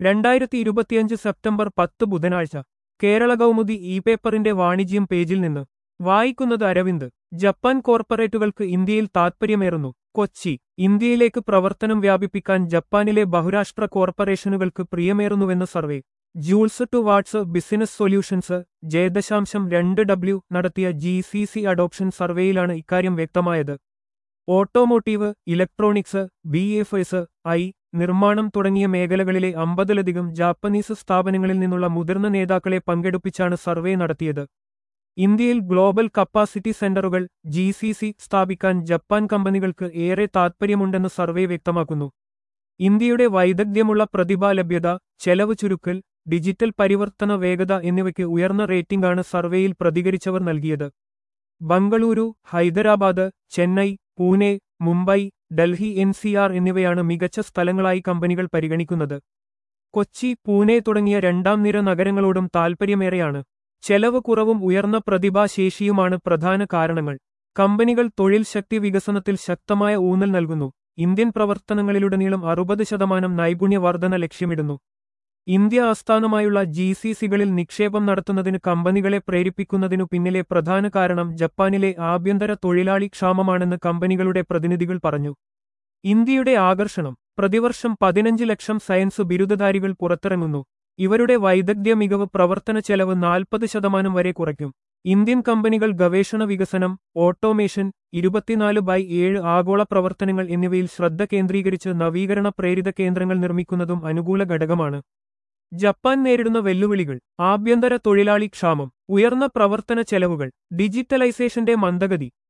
രണ്ടായിരത്തി ഇരുപത്തിയഞ്ച് സെപ്റ്റംബർ പത്ത് ബുധനാഴ്ച കേരള കൗമുദി ഇ പേപ്പറിന്റെ വാണിജ്യം പേജിൽ നിന്ന് വായിക്കുന്നത് അരവിന്ദ് ജപ്പാൻ കോർപ്പറേറ്റുകൾക്ക് ഇന്ത്യയിൽ താൽപ്പര്യമേറുന്നു കൊച്ചി ഇന്ത്യയിലേക്ക് പ്രവർത്തനം വ്യാപിപ്പിക്കാൻ ജപ്പാനിലെ ബഹുരാഷ്ട്ര കോർപ്പറേഷനുകൾക്ക് പ്രിയമേറുന്നുവെന്ന് survey Joules to Watts business solutions J ദശാംശം രണ്ട് ഡബ്ല്യു നടത്തിയ ജി സി സി അഡോപ്ഷൻ സർവേയിലാണ് ഇക്കാര്യം വ്യക്തമായത് automotive electronics B F S I നിർമ്മാണം തുടങ്ങിയ മേഖലകളിലെ അമ്പതിലധികം ജാപ്പനീസ് സ്ഥാപനങ്ങളിൽ നിന്നുള്ള മുതിർന്ന നേതാക്കളെ പങ്കെടുപ്പിച്ചാണ് സർവേ നടത്തിയത് ഇന്ത്യയിൽ ഗ്ലോബൽ കപ്പാസിറ്റി സെന്ററുകൾ ജി സി സി സ്ഥാപിക്കാൻ ജപ്പാൻ കമ്പനികൾക്ക് ഏറെ താൽപ്പര്യമുണ്ടെന്ന് സർവേ വ്യക്തമാക്കുന്നു ഇന്ത്യയുടെ വൈദഗ്ധ്യമുള്ള പ്രതിഭാലഭ്യത ചെലവ് ചുരുക്കൽ ഡിജിറ്റൽ പരിവർത്തന വേഗത എന്നിവയ്ക്ക് ഉയർന്ന റേറ്റിംഗാണ് സർവേയിൽ പ്രതികരിച്ചവർ നൽകിയത് Bengaluru Hyderabad Chennai Pune Mumbai Delhi N C R എന്നിവയാണ് മികച്ച സ്ഥലങ്ങളായി കമ്പനികൾ പരിഗണിക്കുന്നത് കൊച്ചി പൂനെ തുടങ്ങിയ രണ്ടാം നിര നഗരങ്ങളോടും താൽപ്പര്യമേറെയാണ് ചെലവ് കുറവും ഉയർന്ന പ്രതിഭാശേഷിയുമാണ് പ്രധാന കാരണങ്ങൾ കമ്പനികൾ തൊഴിൽ ശക്തി വികസനത്തിൽ ശക്തമായ ഊന്നൽ നൽകുന്നു ഇന്ത്യൻ പ്രവർത്തനങ്ങളിലുടനീളം അറുപത് ശതമാനം നൈപുണ്യവർധന ലക്ഷ്യമിടുന്നു ഇന്ത്യ ആസ്ഥാനമായുള്ള ജി സി സികളിൽ നിക്ഷേപം നടത്തുന്നതിന് കമ്പനികളെ പ്രേരിപ്പിക്കുന്നതിനു പിന്നിലെ പ്രധാന കാരണം ജപ്പാനിലെ ആഭ്യന്തര തൊഴിലാളി ക്ഷാമമാണെന്ന് കമ്പനികളുടെ പ്രതിനിധികൾ പറഞ്ഞു ഇന്ത്യയുടെ ആകർഷണം പ്രതിവർഷം പതിനഞ്ച് ലക്ഷം സയൻസ് ബിരുദധാരികൾ പുറത്തിറങ്ങുന്നു ഇവരുടെ വൈദഗ്ധ്യ മികവ് പ്രവർത്തന ചെലവ് നാൽപ്പത് ശതമാനം വരെ കുറയ്ക്കും ഇന്ത്യൻ കമ്പനികൾ ഗവേഷണ വികസനം ഓട്ടോമേഷൻ ഇരുപത്തിനാല് ബൈ ഏഴ് ആഗോള പ്രവർത്തനങ്ങൾ എന്നിവയിൽ ശ്രദ്ധ കേന്ദ്രീകരിച്ച് നവീകരണ പ്രേരിത കേന്ദ്രങ്ങൾ നിർമ്മിക്കുന്നതും അനുകൂല ഘടകമാണ് ജപ്പാൻ നേരിടുന്ന വെല്ലുവിളികൾ ആഭ്യന്തര തൊഴിലാളി ക്ഷാമം ഉയർന്ന പ്രവർത്തന ചെലവുകൾ ഡിജിറ്റലൈസേഷന്റെ മന്ദഗതി